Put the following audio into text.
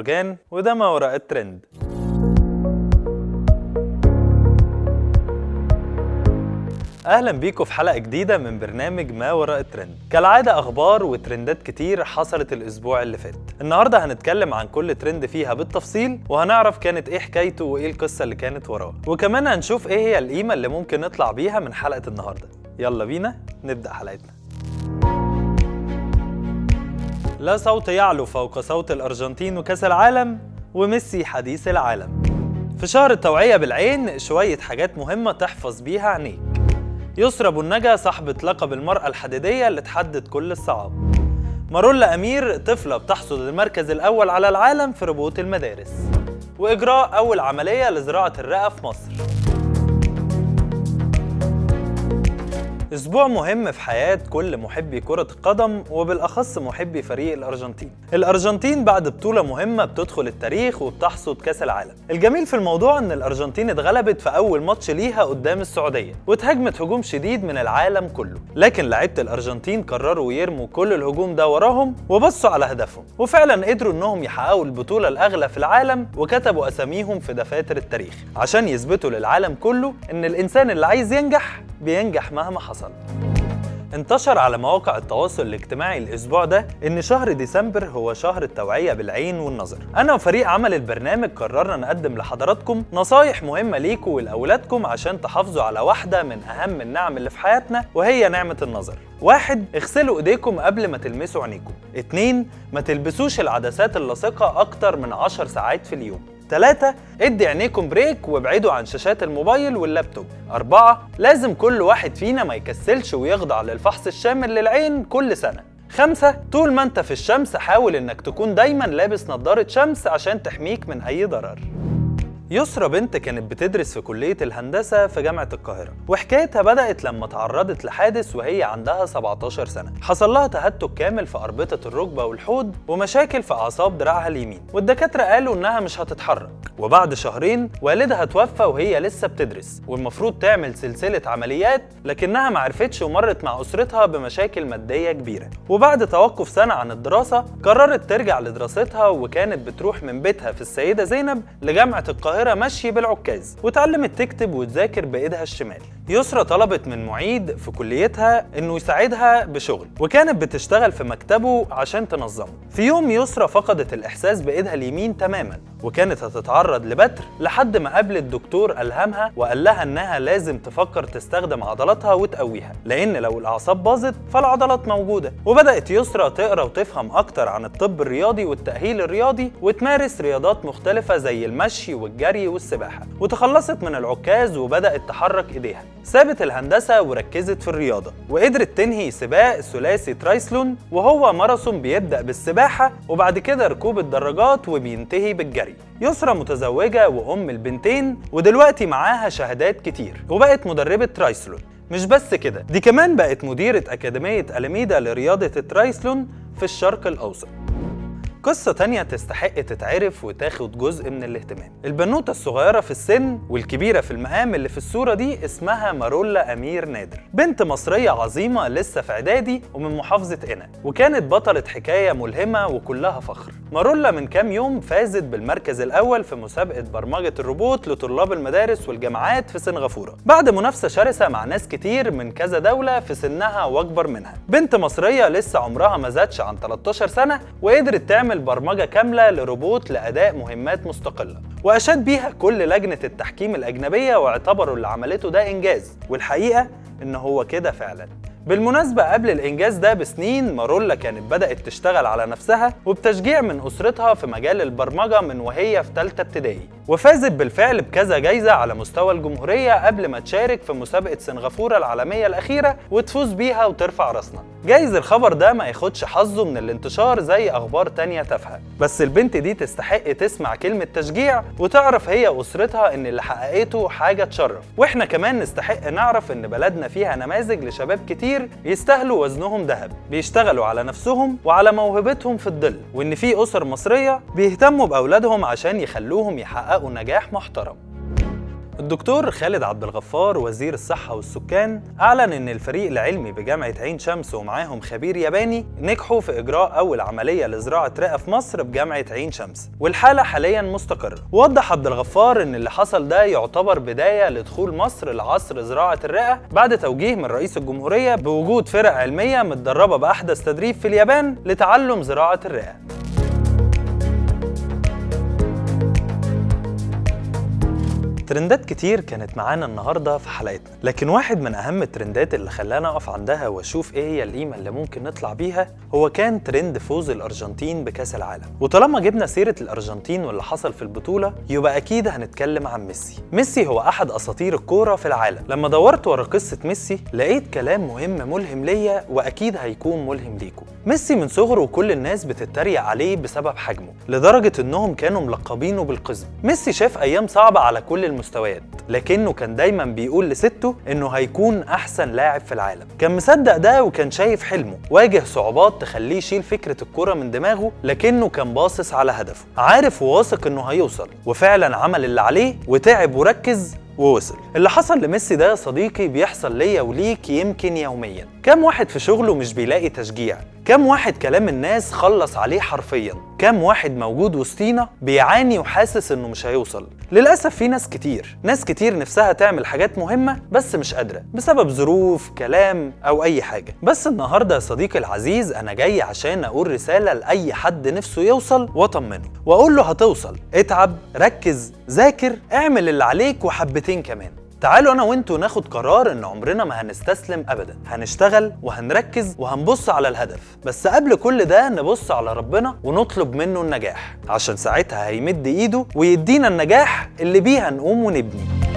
مرجان وده ما وراء الترند اهلا بيكم في حلقه جديده من برنامج ما وراء الترند كالعاده اخبار وترندات كتير حصلت الاسبوع اللي فات النهارده هنتكلم عن كل ترند فيها بالتفصيل وهنعرف كانت ايه حكايته وايه القصه اللي كانت وراه وكمان هنشوف ايه هي القيمه اللي ممكن نطلع بيها من حلقه النهارده يلا بينا نبدا حلقتنا لا صوت يعلو فوق صوت الارجنتين وكاس العالم وميسي حديث العالم في شهر التوعيه بالعين شويه حاجات مهمه تحفظ بيها عينيك يسرى ابو النجا صاحبة لقب المرأة الحديدية اللي تحدد كل الصعاب مارولا أمير طفلة بتحصد المركز الأول على العالم في ربوط المدارس وإجراء أول عملية لزراعة الرئة في مصر أسبوع مهم في حياة كل محبي كرة القدم وبالأخص محبي فريق الأرجنتين. الأرجنتين بعد بطولة مهمة بتدخل التاريخ وبتحصد كأس العالم. الجميل في الموضوع إن الأرجنتين اتغلبت في أول ماتش ليها قدام السعودية واتهاجمت هجوم شديد من العالم كله، لكن لعيبة الأرجنتين قرروا يرموا كل الهجوم ده وراهم وبصوا على هدفهم، وفعلا قدروا إنهم يحققوا البطولة الأغلى في العالم وكتبوا أساميهم في دفاتر التاريخ عشان يثبتوا للعالم كله إن الإنسان اللي عايز ينجح بينجح مهما حصل. انتشر على مواقع التواصل الاجتماعي الاسبوع ده ان شهر ديسمبر هو شهر التوعيه بالعين والنظر انا وفريق عمل البرنامج قررنا نقدم لحضراتكم نصايح مهمه ليكم ولاولادكم عشان تحافظوا على واحده من اهم النعم اللي في حياتنا وهي نعمه النظر واحد اغسلوا ايديكم قبل ما تلمسوا عينيكم اتنين ما تلبسوش العدسات اللاصقه اكتر من 10 ساعات في اليوم ثلاثة ادي عينيكم بريك وابعدوا عن شاشات الموبايل واللابتوب أربعة لازم كل واحد فينا ما يكسلش ويخضع للفحص الشامل للعين كل سنة خمسة طول ما انت في الشمس حاول انك تكون دايما لابس نظارة شمس عشان تحميك من اي ضرر يسرى بنت كانت بتدرس في كلية الهندسة في جامعة القاهرة وحكايتها بدأت لما تعرضت لحادث وهي عندها 17 سنة حصل لها تهتك كامل في أربطة الركبة والحوض ومشاكل في أعصاب دراعها اليمين والدكاترة قالوا إنها مش هتتحرك وبعد شهرين والدها توفى وهي لسه بتدرس والمفروض تعمل سلسلة عمليات لكنها ما عرفتش ومرت مع أسرتها بمشاكل مادية كبيرة وبعد توقف سنة عن الدراسة قررت ترجع لدراستها وكانت بتروح من بيتها في السيدة زينب لجامعة القاهرة القاهرة مشي بالعكاز وتعلمت تكتب وتذاكر بإيدها الشمال يسرى طلبت من معيد في كليتها انه يساعدها بشغل وكانت بتشتغل في مكتبه عشان تنظمه في يوم يسرى فقدت الاحساس بايدها اليمين تماما وكانت هتتعرض لبتر لحد ما قابلت دكتور الهمها وقال لها انها لازم تفكر تستخدم عضلاتها وتقويها لان لو الاعصاب باظت فالعضلات موجوده وبدات يسرى تقرا وتفهم اكتر عن الطب الرياضي والتاهيل الرياضي وتمارس رياضات مختلفه زي المشي والجري والسباحه وتخلصت من العكاز وبدات تحرك ايديها سابت الهندسة وركزت في الرياضة وقدرت تنهي سباق ثلاثي ترايسلون وهو ماراثون بيبدأ بالسباحة وبعد كده ركوب الدراجات وبينتهي بالجري يسرى متزوجة وأم البنتين ودلوقتي معاها شهادات كتير وبقت مدربة ترايسلون مش بس كده دي كمان بقت مديرة أكاديمية ألميدا لرياضة الترايسلون في الشرق الأوسط قصة تانية تستحق تتعرف وتاخد جزء من الاهتمام البنوتة الصغيرة في السن والكبيرة في المقام اللي في الصورة دي اسمها مارولا أمير نادر بنت مصرية عظيمة لسه في إعدادي ومن محافظة قنا وكانت بطلة حكاية ملهمة وكلها فخر مارولا من كام يوم فازت بالمركز الأول في مسابقة برمجة الروبوت لطلاب المدارس والجامعات في سنغافورة بعد منافسة شرسة مع ناس كتير من كذا دولة في سنها وأكبر منها بنت مصرية لسه عمرها ما زادش عن 13 سنة وقدرت تعمل تعمل برمجة كاملة لروبوت لأداء مهمات مستقلة وأشاد بيها كل لجنة التحكيم الأجنبية واعتبروا اللي عملته ده إنجاز والحقيقة إن هو كده فعلاً بالمناسبة قبل الإنجاز ده بسنين مارولا كانت بدأت تشتغل على نفسها وبتشجيع من أسرتها في مجال البرمجة من وهي في تالتة ابتدائي وفازت بالفعل بكذا جايزة على مستوى الجمهورية قبل ما تشارك في مسابقة سنغافورة العالمية الأخيرة وتفوز بيها وترفع راسنا جايز الخبر ده ما ياخدش حظه من الانتشار زي أخبار تانية تافهة بس البنت دي تستحق تسمع كلمة تشجيع وتعرف هي أسرتها إن اللي حققته حاجة تشرف وإحنا كمان نستحق نعرف إن بلدنا فيها نماذج لشباب كتير يستاهلوا وزنهم ذهب بيشتغلوا على نفسهم وعلى موهبتهم في الظل وإن في أسر مصرية بيهتموا بأولادهم عشان يخلوهم يحققوا نجاح محترم الدكتور خالد عبد الغفار وزير الصحة والسكان أعلن إن الفريق العلمي بجامعة عين شمس ومعاهم خبير ياباني نجحوا في إجراء أول عملية لزراعة رئة في مصر بجامعة عين شمس والحالة حاليا مستقرة وضح عبد الغفار إن اللي حصل ده يعتبر بداية لدخول مصر لعصر زراعة الرئة بعد توجيه من رئيس الجمهورية بوجود فرق علمية متدربة بأحدث تدريب في اليابان لتعلم زراعة الرئة ترندات كتير كانت معانا النهارده في حلقتنا لكن واحد من اهم الترندات اللي خلانا اقف عندها واشوف ايه هي القيمه اللي ممكن نطلع بيها هو كان ترند فوز الارجنتين بكاس العالم وطالما جبنا سيره الارجنتين واللي حصل في البطوله يبقى اكيد هنتكلم عن ميسي ميسي هو احد اساطير الكوره في العالم لما دورت ورا قصه ميسي لقيت كلام مهم ملهم ليا واكيد هيكون ملهم ليكم ميسي من صغره كل الناس بتتريق عليه بسبب حجمه لدرجه انهم كانوا ملقبينه بالقزم ميسي شاف ايام صعبه على كل المستويات لكنه كان دايما بيقول لسته انه هيكون احسن لاعب في العالم كان مصدق ده وكان شايف حلمه واجه صعوبات تخليه يشيل فكره الكره من دماغه لكنه كان باصص على هدفه عارف وواثق انه هيوصل وفعلا عمل اللي عليه وتعب وركز ووصل اللي حصل لميسي ده يا صديقي بيحصل ليا وليك يمكن يوميا كم واحد في شغله مش بيلاقي تشجيع كم واحد كلام الناس خلص عليه حرفيا كم واحد موجود وسطينا بيعاني وحاسس انه مش هيوصل للاسف في ناس كتير ناس كتير نفسها تعمل حاجات مهمه بس مش قادره بسبب ظروف كلام او اي حاجه بس النهارده يا صديقي العزيز انا جاي عشان اقول رساله لاي حد نفسه يوصل واطمنه واقول له هتوصل اتعب ركز ذاكر اعمل اللي عليك وحبتين كمان تعالوا انا وانتوا ناخد قرار ان عمرنا ما هنستسلم ابدا هنشتغل وهنركز وهنبص على الهدف بس قبل كل ده نبص على ربنا ونطلب منه النجاح عشان ساعتها هيمد ايده ويدينا النجاح اللي بيه هنقوم ونبني